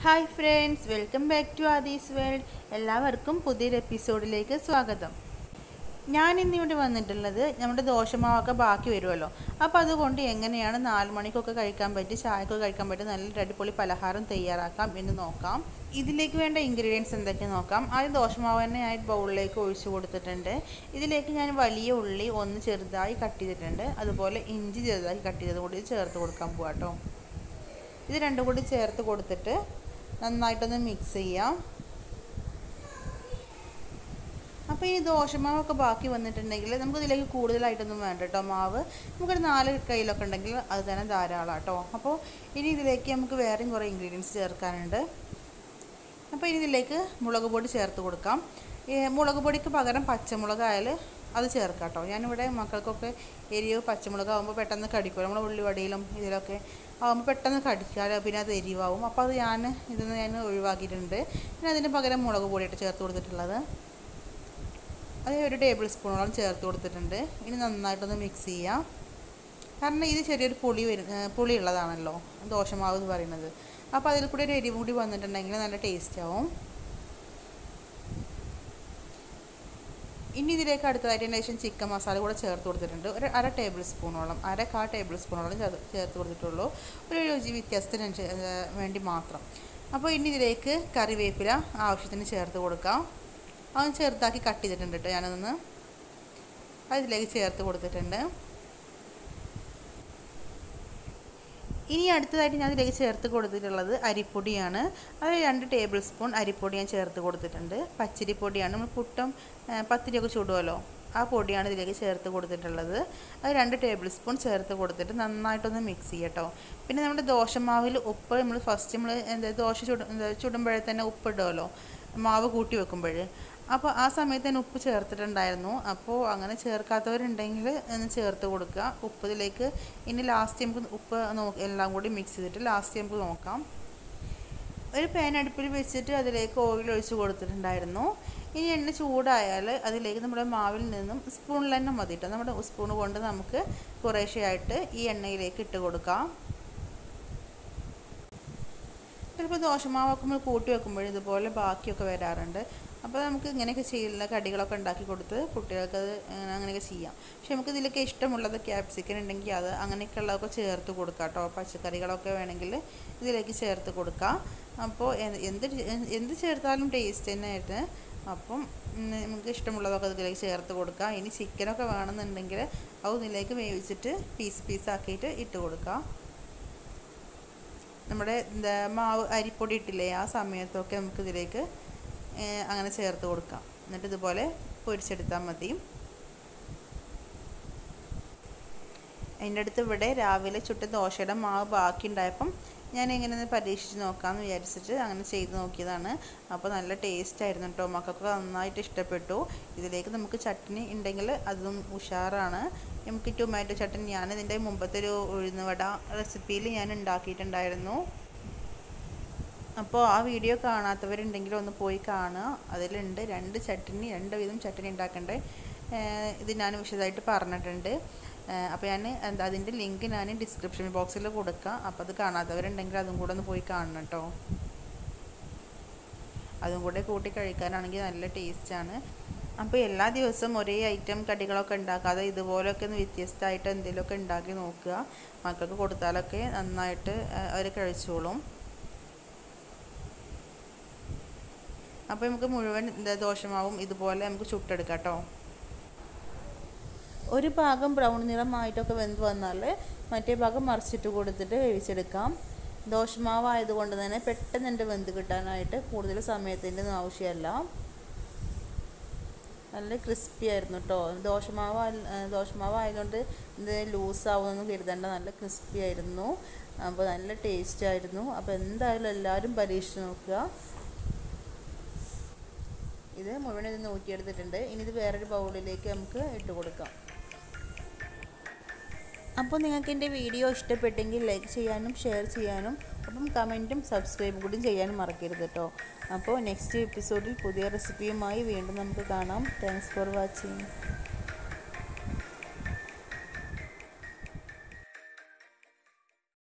hi friends welcome back to Aadi's world എല്ലാവർക്കും പുതിയൊരു എപ്പിസോഡിലേക്ക് സ്വാഗതം ഞാൻ ഇന്നിവിടെ വന്നിട്ടുള്ളത് നമ്മുടെ ദോശമാവൊക്കെ ബാക്കി വരുമല്ലോ അപ്പോൾ അതുകൊണ്ട് എങ്ങനെയാണ് നാല് മണിക്കൊക്കെ കഴിക്കാൻ പറ്റി ചായക്കൊക്കെ കഴിക്കാൻ പറ്റി നല്ലൊരു അടിപൊളി പലഹാരം തയ്യാറാക്കാം എന്ന് നോക്കാം ഇതിലേക്ക് വേണ്ട ഇൻഗ്രീഡിയൻസ് എന്തൊക്കെ നോക്കാം ആദ്യം ദോശമാവ് തന്നെ ഞാൻ ബൗളിലേക്ക് ഒഴിച്ചു കൊടുത്തിട്ടുണ്ട് ഇതിലേക്ക് ഞാൻ വലിയ ഉള്ളി ഒന്ന് ചെറുതായി കട്ട് ചെയ്തിട്ടുണ്ട് അതുപോലെ ഇഞ്ചി ചെറുതായി കട്ട് ചെയ്തത് കൂടി ചേർത്ത് കൊടുക്കാൻ പോകാം കേട്ടോ ഇത് രണ്ടും കൂടി ചേർത്ത് കൊടുത്തിട്ട് നന്നായിട്ടൊന്ന് മിക്സ് ചെയ്യാം അപ്പോൾ ഈ ദോശമാവൊക്കെ ബാക്കി വന്നിട്ടുണ്ടെങ്കിൽ നമുക്ക് ഇതിലേക്ക് കൂടുതലായിട്ടൊന്നും വേണ്ട കേട്ടോ മാവ് നമുക്കൊരു നാല് കയ്യിലൊക്കെ ഉണ്ടെങ്കിൽ അത് തന്നെ ധാരാളം കേട്ടോ അപ്പോൾ ഇനി ഇതിലേക്ക് നമുക്ക് വേറെയും കുറേ ഇൻഗ്രീഡിയൻസ് ചേർക്കാനുണ്ട് അപ്പോൾ ഇനി ഇതിലേക്ക് മുളക് പൊടി ചേർത്ത് കൊടുക്കാം ഈ മുളക് പൊടിക്ക് പകരം പച്ചമുളക് ആയാൽ അത് ചേർക്കാം കേട്ടോ ഞാനിവിടെ മക്കൾക്കൊക്കെ എരിവ് പച്ചമുളക് ആകുമ്പോൾ പെട്ടെന്ന് കടിക്കും നമ്മുടെ ഉള്ളിവടയിലും ഇതിലൊക്കെ ആകുമ്പോൾ പെട്ടെന്ന് കടിക്കുക പിന്നെ അത് എരിവാകും അപ്പോൾ അത് ഞാൻ ഇതൊന്ന് ഞാൻ ഒഴിവാക്കിയിട്ടുണ്ട് പിന്നെ അതിന് പകരം മുളക് പൊടിയായിട്ട് ചേർത്ത് കൊടുത്തിട്ടുള്ളത് അത് ഒരു ടേബിൾ സ്പൂണോളം ചേർത്ത് കൊടുത്തിട്ടുണ്ട് ഇനി നന്നായിട്ടൊന്ന് മിക്സ് ചെയ്യാം കാരണം ഇത് ചെറിയൊരു പുളി വരും പുളി ഉള്ളതാണല്ലോ ദോശമാവ് എന്ന് പറയുന്നത് അപ്പോൾ അതിൽ കൂടി ഒരു എരിവ് കൂടി വന്നിട്ടുണ്ടെങ്കിൽ നല്ല ടേസ്റ്റ് ആവും ഇനി ഇതിലേക്ക് അടുത്തതായിട്ട് ശേഷം ചിക്കൻ മസാല കൂടെ ചേർത്ത് കൊടുത്തിട്ടുണ്ട് ഒരു അര ടേബിൾ സ്പൂണോളം അര കാ ടേബിൾ സ്പൂണോളം ചേർത്ത് കൊടുത്തിട്ടുള്ളൂ ഒരു രുചി വ്യത്യാസത്തിന് വേണ്ടി മാത്രം അപ്പോൾ ഇനി ഇതിലേക്ക് കറിവേപ്പില ആവശ്യത്തിന് ചേർത്ത് കൊടുക്കാം അതൊന്ന് ചെറുതാക്കി കട്ട് ചെയ്തിട്ടുണ്ട് കേട്ടോ ഞാനതൊന്ന് അതിലേക്ക് ചേർത്ത് കൊടുത്തിട്ടുണ്ട് ഇനി അടുത്തതായിട്ട് ഞാൻ ഇതിലേക്ക് ചേർത്ത് കൊടുത്തിട്ടുള്ളത് അരിപ്പൊടിയാണ് അത് രണ്ട് ടേബിൾ സ്പൂൺ അരിപ്പൊടി ഞാൻ ചേർത്ത് കൊടുത്തിട്ടുണ്ട് പച്ചരിപ്പൊടിയാണ് നമ്മൾ പുട്ടും പത്തിരിയൊക്കെ ചുടുമല്ലോ ആ പൊടിയാണ് ഇതിലേക്ക് ചേർത്ത് കൊടുത്തിട്ടുള്ളത് അത് രണ്ട് ടേബിൾ സ്പൂൺ ചേർത്ത് കൊടുത്തിട്ട് നന്നായിട്ടൊന്ന് മിക്സ് ചെയ്യട്ടോ പിന്നെ നമ്മുടെ ദോശമാവിൽ ഉപ്പ് നമ്മൾ ഫസ്റ്റ് നമ്മൾ എന്താ ദോശ ചുട ചുടുമ്പോഴേ തന്നെ ഉപ്പിടുമല്ലോ മാവ് കൂട്ടി വെക്കുമ്പോൾ അപ്പോൾ ആ സമയത്ത് തന്നെ ഉപ്പ് ചേർത്തിട്ടുണ്ടായിരുന്നു അപ്പോൾ അങ്ങനെ ചേർക്കാത്തവരുണ്ടെങ്കിൽ ഒന്ന് ചേർത്ത് കൊടുക്കുക ഉപ്പ് ഇതിലേക്ക് ഇനി ലാസ്റ്റ് നമുക്ക് ഉപ്പ് നോക്കി എല്ലാം കൂടി മിക്സ് ചെയ്തിട്ട് ലാസ്റ്റ് നമുക്ക് നോക്കാം ഒരു പാൻ അടുപ്പിൽ വെച്ചിട്ട് അതിലേക്ക് ഓയിൽ ഒഴിച്ച് കൊടുത്തിട്ടുണ്ടായിരുന്നു ഇനി എണ്ണ ചൂടായാൽ അതിലേക്ക് നമ്മുടെ മാവിൽ നിന്നും സ്പൂണിൽ തന്നെ മതി കേട്ടോ നമ്മുടെ സ്പൂൺ കൊണ്ട് നമുക്ക് കുറേശ്ശെയായിട്ട് ഈ എണ്ണയിലേക്ക് ഇട്ട് കൊടുക്കാം ചിലപ്പോൾ ദോശമാവൊക്കെ നമ്മൾ കൂട്ടി വെക്കുമ്പോൾ ഇതുപോലെ ബാക്കിയൊക്കെ വരാറുണ്ട് അപ്പോൾ നമുക്ക് ഇങ്ങനെയൊക്കെ ചെയ്യുന്ന കടികളൊക്കെ ഉണ്ടാക്കി കൊടുത്ത് കുട്ടികൾക്ക് അത് അങ്ങനെയൊക്കെ ചെയ്യാം പക്ഷെ നമുക്ക് ഇതിലൊക്കെ ഇഷ്ടമുള്ളത് ക്യാപ്സിക്കൻ ഉണ്ടെങ്കിൽ അത് അങ്ങനെയൊക്കെ ഉള്ളതൊക്കെ ചേർത്ത് കൊടുക്കാം കേട്ടോ പച്ചക്കറികളൊക്കെ വേണമെങ്കിൽ ഇതിലേക്ക് ചേർത്ത് കൊടുക്കാം അപ്പോൾ എന്ത് എന്ത് ചേർത്താലും ടേസ്റ്റ് തന്നെയായിട്ട് അപ്പം നമുക്ക് ഇഷ്ടമുള്ളതൊക്കെ ഇതിലേക്ക് ചേർത്ത് കൊടുക്കാം ഇനി ചിക്കനൊക്കെ വേണമെന്നുണ്ടെങ്കിൽ അത് ഇതിലേക്ക് വേവിച്ചിട്ട് പീസ് പീസ് ആക്കിയിട്ട് ഇട്ട് കൊടുക്കാം നമ്മുടെ എന്താ മാവ് അരിപ്പൊടി ഇട്ടില്ലേ ആ സമയത്തൊക്കെ നമുക്ക് ഇതിലേക്ക് അങ്ങനെ ചേർത്ത് കൊടുക്കാം എന്നിട്ട് ഇതുപോലെ പൊരിച്ചെടുത്താൽ മതി അതിൻ്റെ അടുത്ത് ഇവിടെ രാവിലെ ചുട്ട ദോശയുടെ മാവ് ബാക്കി ഉണ്ടായപ്പം ഞാൻ എങ്ങനെ ഒന്ന് പരീക്ഷിച്ച് നോക്കാമെന്ന് വിചാരിച്ചിട്ട് അങ്ങനെ ചെയ്ത് നോക്കിയതാണ് അപ്പോൾ നല്ല ടേസ്റ്റ് ആയിരുന്നു കേട്ടോ മക്കൾക്ക് നന്നായിട്ട് ഇഷ്ടപ്പെട്ടു ഇതിലേക്ക് നമുക്ക് ചട്നി ഉണ്ടെങ്കിൽ അതും ഉഷാറാണ് നമുക്ക് ടൊമാറ്റോ ചട്നി ഞാൻ ഇതിൻ്റെ മുമ്പത്തെ ഒരു ഉഴുന്നുവട റെസിപ്പിയിൽ ഞാൻ ഉണ്ടാക്കിയിട്ടുണ്ടായിരുന്നു അപ്പോൾ ആ വീഡിയോ കാണാത്തവരുണ്ടെങ്കിൽ ഒന്ന് പോയി കാണുക അതിലുണ്ട് രണ്ട് ചട്നി രണ്ട് വിധം ചട്നി ഉണ്ടാക്കേണ്ടത് ഇത് ഞാൻ വിശദമായിട്ട് പറഞ്ഞിട്ടുണ്ട് അപ്പോൾ ഞാൻ എന്താ അതിൻ്റെ ലിങ്ക് ഞാൻ ഡിസ്ക്രിപ്ഷൻ ബോക്സിൽ കൊടുക്കാം അപ്പോൾ അത് കാണാത്തവരുണ്ടെങ്കിൽ അതും കൂടെ ഒന്ന് പോയി കാണണം കേട്ടോ അതും കൂടെ കൂട്ടി കഴിക്കാനാണെങ്കിൽ നല്ല ടേസ്റ്റാണ് അപ്പോൾ എല്ലാ ദിവസവും ഒരേ ഐറ്റം കടികളൊക്കെ ഉണ്ടാക്കാതെ ഇതുപോലൊക്കെ ഒന്ന് വ്യത്യസ്തമായിട്ട് എന്തെങ്കിലുമൊക്കെ ഉണ്ടാക്കി നോക്കുക മക്കൾക്ക് കൊടുത്താലൊക്കെ നന്നായിട്ട് അവർ കഴിച്ചോളും അപ്പോൾ നമുക്ക് മുഴുവൻ ദോശമാവും ഇതുപോലെ നമുക്ക് ചുട്ടെടുക്കാം കേട്ടോ ഒരു ഭാഗം ബ്രൗൺ നിറമായിട്ടൊക്കെ വെന്ത് വന്നാൽ മറ്റേ ഭാഗം മറിച്ചിട്ട് കൊടുത്തിട്ട് വേവിച്ചെടുക്കാം ദോശമാവ് ആയതുകൊണ്ട് തന്നെ പെട്ടെന്ന് എൻ്റെ വെന്ത് കിട്ടാനായിട്ട് കൂടുതൽ സമയത്തിൻ്റെ ഒന്നും ആവശ്യമല്ല നല്ല ക്രിസ്പി ആയിരുന്നു കേട്ടോ ദോശമാവ് ദോശമാവ് ആയതുകൊണ്ട് ഇത് ലൂസാവുമെന്ന് കരുതേണ്ട നല്ല ക്രിസ്പി ആയിരുന്നു അപ്പോൾ നല്ല ടേസ്റ്റ് ആയിരുന്നു അപ്പോൾ എന്തായാലും എല്ലാവരും പരീക്ഷിച്ച് നോക്കുക ഇത് മുഴുവൻ ഇത് നോക്കിയെടുത്തിട്ടുണ്ട് ഇനി ഇത് വേറൊരു ബൗളിലേക്ക് നമുക്ക് ഇട്ട് കൊടുക്കാം അപ്പോൾ നിങ്ങൾക്ക് എൻ്റെ വീഡിയോ ഇഷ്ടപ്പെട്ടെങ്കിൽ ലൈക്ക് ചെയ്യാനും ഷെയർ ചെയ്യാനും അപ്പം കമൻറ്റും സബ്സ്ക്രൈബും കൂടി ചെയ്യാനും മറക്കരുത് കേട്ടോ അപ്പോൾ നെക്സ്റ്റ് എപ്പിസോഡിൽ പുതിയ റെസിപ്പിയുമായി വീണ്ടും നമുക്ക് കാണാം താങ്ക്സ് ഫോർ വാച്ചിങ്